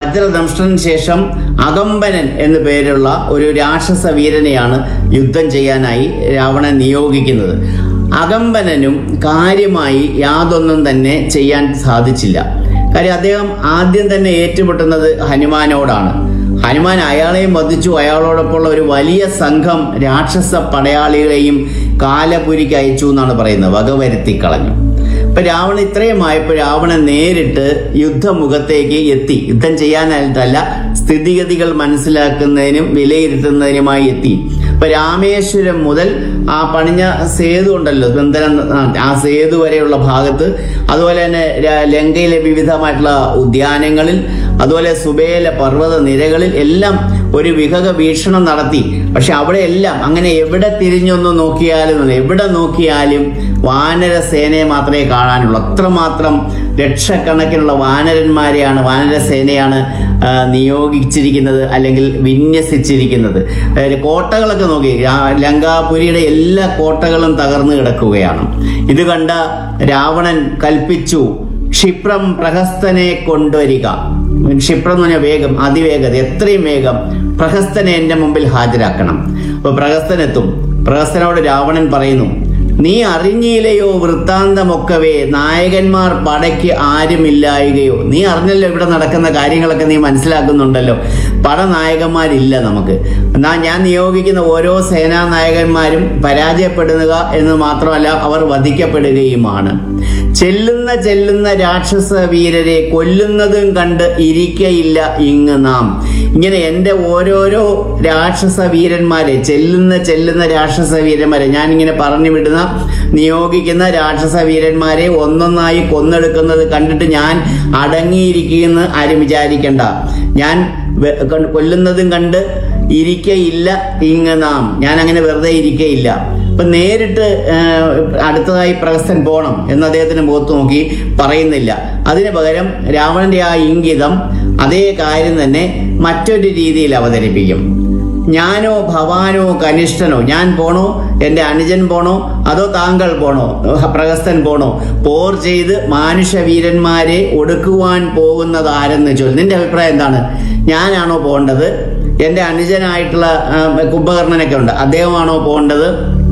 വജ്രദംഷ്ടന് ശേഷം അകമ്പനൻ എന്നു പേരുള്ള ഒരു രാക്ഷസ വീരനെയാണ് യുദ്ധം ചെയ്യാനായി രാവണൻ നിയോഗിക്കുന്നത് അകമ്പനനും കാര്യമായി യാതൊന്നും തന്നെ ചെയ്യാൻ സാധിച്ചില്ല കാര്യം അദ്ദേഹം ആദ്യം തന്നെ ഏറ്റുമുട്ടുന്നത് ഹനുമാനോടാണ് ഹനുമാൻ അയാളെയും വധിച്ചു അയാളോടൊപ്പമുള്ള ഒരു വലിയ സംഘം രാക്ഷസ പടയാളികളെയും കാലപുരിക്ക് അയച്ചു എന്നാണ് പറയുന്നത് വകവരുത്തി കളഞ്ഞു ഇപ്പൊ രാവണൻ ഇത്രയും ആയപ്പോൾ രാവണൻ നേരിട്ട് യുദ്ധമുഖത്തേക്ക് എത്തി യുദ്ധം ചെയ്യാനായിട്ടല്ല സ്ഥിതിഗതികൾ മനസ്സിലാക്കുന്നതിനും വിലയിരുത്തുന്നതിനുമായി എത്തി ഇപ്പൊ രാമേശ്വരം മുതൽ ആ പണിഞ്ഞ സേതു ഉണ്ടല്ലോ ബന്ധനം ആ സേതു വരെയുള്ള ഭാഗത്ത് അതുപോലെ തന്നെ ര- ലങ്കയിലെ വിവിധമായിട്ടുള്ള ഉദ്യാനങ്ങളിൽ അതുപോലെ സുബേല പർവ്വത നിരകളിൽ എല്ലാം ഒരു വിഹക വീക്ഷണം നടത്തി പക്ഷെ അവിടെ എല്ലാം അങ്ങനെ എവിടെ തിരിഞ്ഞൊന്ന് നോക്കിയാലും എവിടെ നോക്കിയാലും വാനര സേനയെ മാത്രമേ കാണാനുള്ളൂ അത്രമാത്രം ലക്ഷക്കണക്കിനുള്ള വാനരന്മാരെയാണ് വാനര സേനയാണ് ആ, നിയോഗിച്ചിരിക്കുന്നത് അല്ലെങ്കിൽ വിന്യസിച്ചിരിക്കുന്നത് അതായത് കോട്ടകളൊക്കെ നോക്കി രാ- ലങ്കാപുരിയുടെ എല്ലാ കോട്ടകളും തകർന്നു കിടക്കുകയാണ് ഇത് കണ്ട രാവണൻ കൽപ്പിച്ചു ക്ഷിപ്രം പ്രഹസ്തനെ കൊണ്ടുവരിക ക്ഷിപ്രം എന്ന് പറഞ്ഞാൽ വേഗം അതിവേഗത എത്രയും വേഗം പ്രഹസ്തനെ എന്റെ മുമ്പിൽ ഹാജരാക്കണം അപ്പൊ പ്രഹസ്തനെത്തും പ്രഹസ്തനോട് രാവണൻ പറയുന്നു നീ അറിഞ്ഞില്ലയോ വൃത്താന്തമൊക്കവേ നായകന്മാർ പടയ്ക്ക് ആരുമില്ലായികയോ നീ അറിഞ്ഞല്ലോ ഇവിടെ നടക്കുന്ന കാര്യങ്ങളൊക്കെ നീ മനസ്സിലാക്കുന്നുണ്ടല്ലോ പടനായകന്മാരില്ല നമുക്ക് എന്നാ ഞാൻ നിയോഗിക്കുന്ന ഓരോ സേനാ നായകന്മാരും പരാജയപ്പെടുക എന്ന് മാത്രമല്ല അവർ വധിക്കപ്പെടുകയുമാണ് ചെല്ലുന്ന ചെല്ലുന്ന രാക്ഷസ വീരരെ കൊല്ലുന്നതും കണ്ട് ഇരിക്കയില്ല ഇങ്ങ് നാം ഇങ്ങനെ എൻ്റെ ഓരോരോ രാക്ഷസ വീരന്മാരെ ചെല്ലുന്ന ചെല്ലുന്ന രാക്ഷസ വീരന്മാരെ ഞാൻ ഇങ്ങനെ പറഞ്ഞു വിടുന്ന നിയോഗിക്കുന്ന രാക്ഷസ വീരന്മാരെ ഒന്നൊന്നായി കൊന്നെടുക്കുന്നത് കണ്ടിട്ട് ഞാൻ അടങ്ങിയിരിക്കുമെന്ന് ആരും വിചാരിക്കണ്ട ഞാൻ വെ- ക- കൊല്ലുന്നതും കണ്ട് ഇരിക്കയില്ല ഇങ്ങ് നാം ഞാൻ അങ്ങനെ വെറുതെ ഇരിക്കയില്ല ഇപ്പൊ നേരിട്ട് ആ, അടുത്തതായി പ്രഹസ്തൻ പോണം എന്ന് അദ്ദേഹത്തിന് മുഖത്ത് നോക്കി പറയുന്നില്ല അതിന് പകരം രാവണന്റെ ആ ഇംഗിതം അതേ കാര്യം തന്നെ മറ്റൊരു രീതിയിൽ അവതരിപ്പിക്കും ഞാനോ ഭവാനോ കനിഷ്ഠനോ ഞാൻ പോണോ എൻ്റെ അനുജൻ പോണോ അതോ താങ്കൾ പോണോ പ്രഹസ്തൻ പോണോ പോർ ചെയ്ത് മാനുഷവീരന്മാരെ ഒടുക്കുവാൻ പോകുന്നത് ആരെന്ന് ചോദിച്ചു നിന്റെ അഭിപ്രായം എന്താണ് ഞാനാണോ പോകേണ്ടത് എൻ്റെ അനുജനായിട്ടുള്ള ആ, കുംഭകർണനൊക്കെ ഉണ്ട് അദ്ദേഹമാണോ പോകേണ്ടത്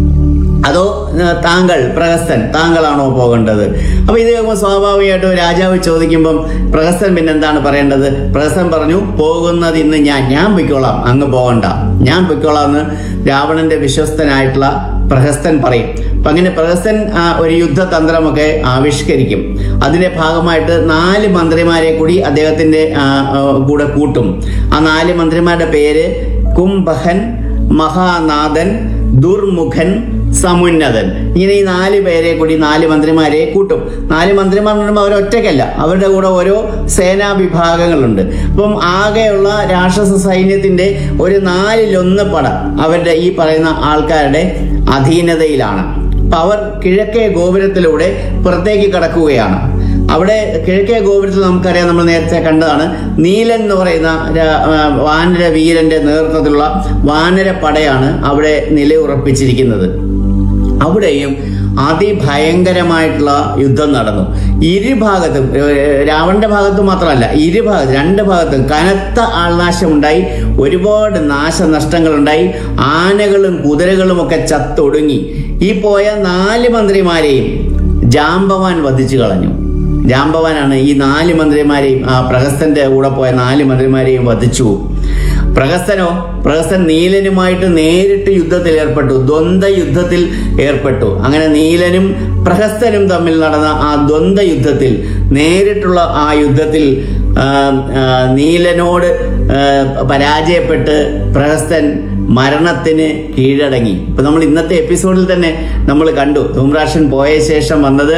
അതോ ആ, താങ്കൾ പ്രഹസ്തൻ താങ്കളാണോ പോകേണ്ടത് അപ്പൊ ഇത് കേൾക്കുമ്പോൾ സ്വാഭാവികമായിട്ടും രാജാവ് ചോദിക്കുമ്പം പ്രഹസ്തൻ പിന്നെ എന്താണ് പറയേണ്ടത് പ്രഹസ്തൻ പറഞ്ഞു പോകുന്നത് ഇന്ന് ഞാൻ ഞാൻ പൊയ്ക്കോളാം അങ്ങ് പോകണ്ട ഞാൻ പൊയ്ക്കോളാം എന്ന് രാവണന്റെ വിശ്വസ്തനായിട്ടുള്ള പ്രഹസ്തൻ പറയും അപ്പൊ അങ്ങനെ പ്രഹസ്തൻ ആ, ഒരു യുദ്ധതന്ത്രമൊക്കെ ആവിഷ്കരിക്കും അതിന്റെ ഭാഗമായിട്ട് നാല് മന്ത്രിമാരെ കൂടി അദ്ദേഹത്തിന്റെ ആ, ആ, കൂടെ കൂട്ടും ആ നാല് മന്ത്രിമാരുടെ പേര് കുംഭഹൻ മഹാനാഥൻ ദുർമുഖൻ സമുന്നതൻ ഇങ്ങനെ ഈ നാല് പേരെ കൂടി നാല് മന്ത്രിമാരെ കൂട്ടും നാല് മന്ത്രിമാർ എന്ന് പറയുമ്പോൾ അവർ ഒറ്റയ്ക്കല്ല അവരുടെ കൂടെ ഓരോ സേനാ വിഭാഗങ്ങളുണ്ട് അപ്പം ആകെയുള്ള രാക്ഷസ സൈന്യത്തിന്റെ ഒരു നാലിലൊന്ന് പട അവരുടെ ഈ പറയുന്ന ആൾക്കാരുടെ അധീനതയിലാണ് അപ്പൊ അവർ കിഴക്കേ ഗോപുരത്തിലൂടെ പുറത്തേക്ക് കടക്കുകയാണ് അവിടെ കിഴക്കേ ഗോപുരത്തിൽ നമുക്കറിയാം നമ്മൾ നേരത്തെ കണ്ടതാണ് നീലൻ എന്ന് പറയുന്ന രാ- ആ, വാനര വീരന്റെ നേതൃത്വത്തിലുള്ള വാനര പടയാണ് അവിടെ നിലയുറപ്പിച്ചിരിക്കുന്നത് അവിടെയും അതിഭയങ്കരമായിട്ടുള്ള യുദ്ധം നടന്നു ഇരുഭാഗത്തും ഏഹ്, രാവണന്റെ ഭാഗത്ത് മാത്രമല്ല ഇരുഭാഗത്ത് രണ്ട് ഭാഗത്തും കനത്ത ആൾനാശം ഉണ്ടായി ഒരുപാട് നാശനഷ്ടങ്ങൾ ഉണ്ടായി ആനകളും കുതിരകളും ഒക്കെ ചത്തൊടുങ്ങി ഈ പോയ നാല് മന്ത്രിമാരെയും ജാമ്പവാൻ വധിച്ചു കളഞ്ഞു ജാമ്പവാനാണ് ഈ നാല് മന്ത്രിമാരെയും ആ പ്രഹസ്തന്റെ കൂടെ പോയ നാല് മന്ത്രിമാരെയും വധിച്ചു പ്രഹസ്തനോ പ്രഹസ്തൻ നീലനുമായിട്ട് നേരിട്ട് യുദ്ധത്തിൽ ഏർപ്പെട്ടു ദ്വന്ദ്വ യുദ്ധത്തിൽ ഏർപ്പെട്ടു അങ്ങനെ നീലനും പ്രഹസ്തനും തമ്മിൽ നടന്ന ആ ദ്വന്ദ്വ യുദ്ധത്തിൽ നേരിട്ടുള്ള ആ യുദ്ധത്തിൽ ആ, ആ, നീലനോട് ആ, പരാജയപ്പെട്ട് പ്രഹസ്തൻ മരണത്തിന് കീഴടങ്ങി ഇപ്പൊ നമ്മൾ ഇന്നത്തെ എപ്പിസോഡിൽ തന്നെ നമ്മൾ കണ്ടു ധൂമ്രാഷൻ പോയ ശേഷം വന്നത്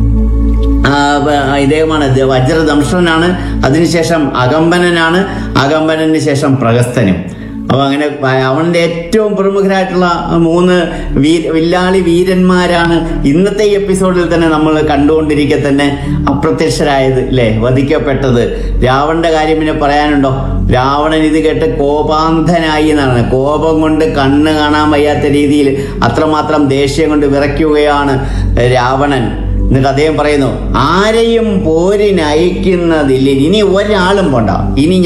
ആ, വ- ഇദ്ദേഹമാണ് ഇത് വജ്രദംഷ്ടനാണ് അതിനുശേഷം അകമ്പനനാണ് അകമ്പനന് ശേഷം പ്രഹസ്തനും അപ്പൊ അങ്ങനെ പ- അവന്റെ ഏറ്റവും പ്രമുഖരായിട്ടുള്ള മൂന്ന് വീ വില്ലാളി വീരന്മാരാണ് ഇന്നത്തെ ഈ എപ്പിസോഡിൽ തന്നെ നമ്മൾ കണ്ടുകൊണ്ടിരിക്കെ തന്നെ അപ്രത്യക്ഷരായത് അല്ലേ വധിക്കപ്പെട്ടത് രാവണന്റെ കാര്യം പിന്നെ പറയാനുണ്ടോ രാവണൻ ഇത് കേട്ട് കോപാന്ധനായി എന്നാണ് കോപം കൊണ്ട് കണ്ണ് കാണാൻ വയ്യാത്ത രീതിയിൽ അത്രമാത്രം ദേഷ്യം കൊണ്ട് വിറയ്ക്കുകയാണ് രാവണൻ എന്നിട്ട് അദ്ദേഹം പറയുന്നു ആരെയും പോരിനയക്കുന്നതില്ല ഇനി ഒരാളും പോണ്ട ഇനി